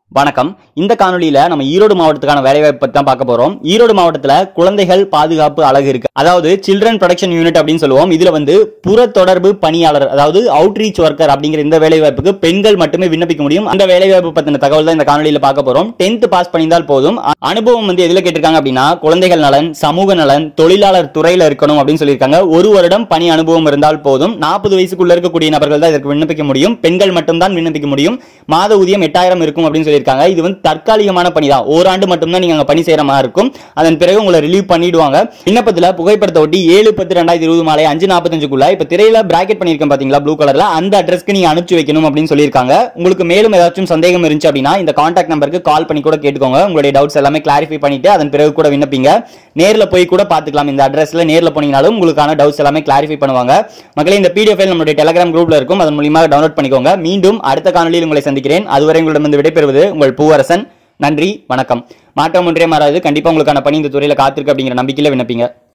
வணக்கம் இந்த காணொலியில நம்ம ஈரோடு மாவட்டத்துக்கான வேலைவாய்ப்பு பத்தி தான் பார்க்க போறோம் ஈரோடு மாவட்டத்துல குழந்தைகள் பாதுகாப்பு அழகு இருக்கு அதாவது சில்ட்ரன் ப்ரொடக்ஷன் யூனிட் அப்படின்னு சொல்லுவோம் இதுல வந்து புற தொடர்பு பணியாளர் அதாவது அவுட்ரீச் ஒர்க்கர் அப்படிங்கிற இந்த வேலைவாய்ப்புக்கு பெண்கள் மட்டுமே விண்ணப்பிக்க முடியும் அந்த வேலைவாய்ப்பு பத்தின தகவல் தான் இந்த காணொலியில பார்க்க போறோம் டென்த் பாஸ் பண்ணியிருந்தால் போதும் அ- அனுபவம் வந்து எதுல கேட்டிருக்காங்க அப்படின்னா குழந்தைகள் நலன் சமூக நலன் தொழிலாளர் துறையில இருக்கணும் அப்படின்னு சொல்லியிருக்காங்க ஒரு வருடம் பணி அனுபவம் இருந்தால் போதும் நாற்பது வயசுக்குள்ள இருக்கக்கூடிய நபர்கள் தான் இதற்கு விண்ணப்பிக்க முடியும் பெண்கள் மட்டும்தான் விண்ணப்பிக்க முடியும் மாத ஊதியம் எட்டாயிரம் இருக்கும் அப்படின்னு சொல்லியிருக்காங்க இது வந்து தற்காலிகமான பணி தான் ஓராண்டு மட்டும்தான் நீங்க அங்க பணி செய்யற மாதிரி இருக்கும் அதன் பிறகு உங்களை ரிலீவ் பண்ணிடுவாங்க விண்ணப்பத்துல புகைப்படத்தை ஒட்டி ஏழு பத்து ரெண்டாயிரத்தி இருபது மாலை அஞ்சு நாற்பத்தஞ்சுக்குள்ள இப்ப திரையில பிராக்கெட் பண்ணிருக்கேன் பாத்தீங்களா ப்ளூ கலர்ல அந்த அட்ரஸ்க்கு நீங்க அனுப்பிச்சு வைக்கணும் அப்படின்னு சொல்லியிருக்காங்க உங்களுக்கு மேலும் ஏதாச்சும் சந்தேகம் இருந்துச்சு அப்படின்னா இந்த கான்டாக்ட் நம்பருக்கு கால் பண்ணி கூட கேட்டுக்கோங்க உங்களுடைய டவுட்ஸ் எல்லாமே கிளாரிஃபை பண்ணிட்டு அதன் பிறகு கூட விண்ணப்பிங்க நேர்ல போய் கூட பாத்துக்கலாம் இந்த அட்ரஸ்ல நேர்ல போனீங்கனாலும் உங்களுக்கான டவுட்ஸ் எல்லாமே கிளாரிஃபை பண்ணுவாங்க மக்களே இந்த பிடிஎஃப் ஃபைல் நம்மளுடைய டெலிகிராம் குரூப்ல இருக்கும் அதன் மூலியமாக டவுன்லோட் பண்ணிக்கோங்க மீண்டும் அடுத்த காணொலியில் உங்களை சந்திக்கிறேன் அதுவரை உங்களிடமிருந்து விடைபெறுவது உங்கள் பூவரசன் நன்றி வணக்கம் மாற்றம் ஒன்றே மாறாது கண்டிப்பா உங்களுக்கான பணி இந்த துறையில காத்திருக்கு அப்படிங்கிற நம்பிக்கையில விண்ணப்பிங்க